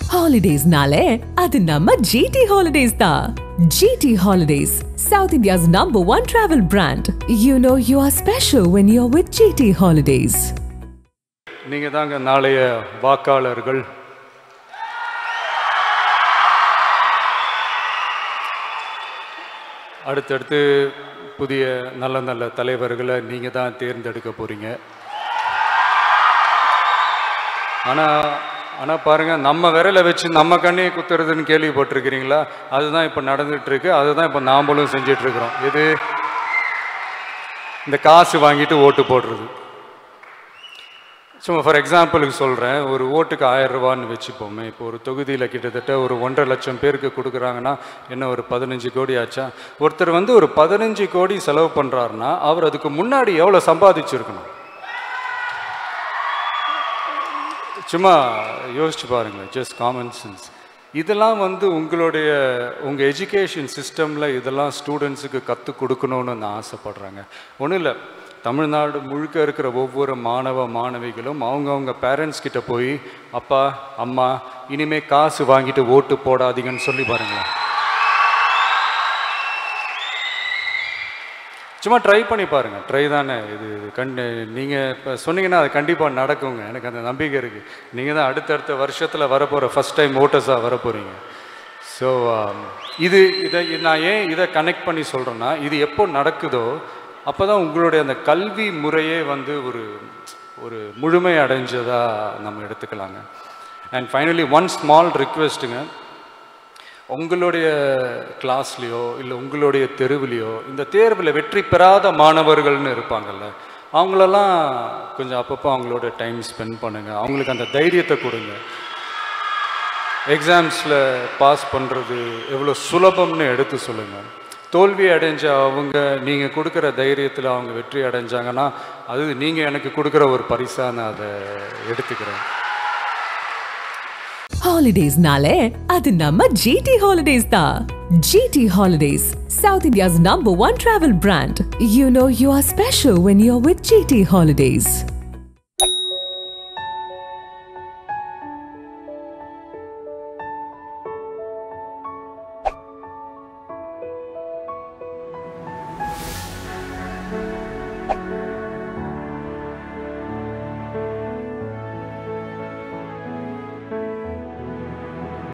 ஹாலிடேஸ்னாலே அது நம்ம ஜிடி ஹாலிடேஸ் தான் GT holidays south India's number one travel brand you know you are special when you are with GT holidays நீங்கள் தாங்க நாளைய வாக்காளர்கள் அடுத்தடுத்து புதிய நல்ல நல்ல தலைவர்களை நீங்கள் தான் தேர்ந்தெடுக்க போகிறீங்க ஆனால் ஆனால் பாருங்கள் நம்ம விரலை வச்சு நம்ம கண்ணையை குத்துறதுன்னு கேள்விப்பட்டிருக்கிறீங்களா அதுதான் இப்போ நடந்துட்டு இருக்கு அதுதான் இப்போ நாமளும் செஞ்சிட்டு இருக்கிறோம் இது இந்த காசு வாங்கிட்டு ஓட்டு போடுறது சும்மா ஃபார் எக்ஸாம்பிளுக்கு சொல்கிறேன் ஒரு ஓட்டுக்கு ஆயிரம் ரூபான்னு வச்சுப்போமே இப்போ ஒரு தொகுதியில் கிட்டத்தட்ட ஒரு ஒன்றரை லட்சம் பேருக்கு கொடுக்குறாங்கன்னா என்ன ஒரு பதினஞ்சு கோடி ஆச்சா ஒருத்தர் வந்து ஒரு பதினஞ்சு கோடி செலவு பண்ணுறாருன்னா அவர் அதுக்கு முன்னாடி எவ்வளோ சம்பாதிச்சிருக்கணும் சும்மா யோசிச்சு பாருங்களேன் ஜஸ்ட் காமன் சென்ஸ் இதெல்லாம் வந்து உங்களுடைய உங்கள் எஜுகேஷன் சிஸ்டமில் இதெல்லாம் ஸ்டூடெண்ட்ஸுக்கு கற்றுக் கொடுக்கணும்னு நான் ஆசைப்பட்றாங்க ஒன்றும் இல்லை தமிழ்நாடு முழுக்க இருக்கிற ஒவ்வொரு மாணவ மாணவிகளும் அவங்கவுங்க பேரண்ட்ஸ் கிட்ட போய் அப்பா அம்மா இனிமே காசு வாங்கிட்டு ஓட்டு போடாதீங்கன்னு சொல்லி பாருங்களேன் சும்மா ட்ரை பண்ணி பாருங்கள் ட்ரை தானே இது கண்டு நீங்கள் இப்போ சொன்னீங்கன்னா அது கண்டிப்பாக நடக்குங்க எனக்கு அந்த நம்பிக்கை இருக்குது நீங்கள் தான் அடுத்தடுத்த வருஷத்தில் வரப்போகிற ஃபஸ்ட் டைம் ஓட்டர்ஸாக வரப்போகிறீங்க ஸோ இது இதை இது நான் ஏன் இதை கனெக்ட் பண்ணி சொல்கிறேன்னா இது எப்போ நடக்குதோ அப்போ தான் உங்களுடைய அந்த கல்வி முறையே வந்து ஒரு ஒரு முழுமை அடைஞ்சதாக நம்ம எடுத்துக்கலாங்க அண்ட் ஃபைனலி ஒன் ஸ்மால் ரிக்வெஸ்ட்டுங்க உங்களுடைய கிளாஸ்லேயோ இல்லை உங்களுடைய தெருவிலையோ இந்த தேர்வில் வெற்றி பெறாத மாணவர்கள்னு இருப்பாங்கல்ல அவங்களெல்லாம் கொஞ்சம் அப்பப்போ அவங்களோட டைம் ஸ்பெண்ட் பண்ணுங்கள் அவங்களுக்கு அந்த தைரியத்தை கொடுங்க எக்ஸாம்ஸில் பாஸ் பண்ணுறது எவ்வளோ சுலபம்னு எடுத்து சொல்லுங்கள் தோல்வி அடைஞ்ச அவங்க நீங்கள் கொடுக்குற தைரியத்தில் அவங்க வெற்றி அடைஞ்சாங்கன்னா அது நீங்கள் எனக்கு கொடுக்குற ஒரு பரிசாக நான் அதை எடுத்துக்கிறேன் ஹாலிடேஸ்னாலே அது நம்ம ஜிடி ஹாலிடேஸ் தான் GT holidays south India's number one travel brand you know you are special when you are with GT holidays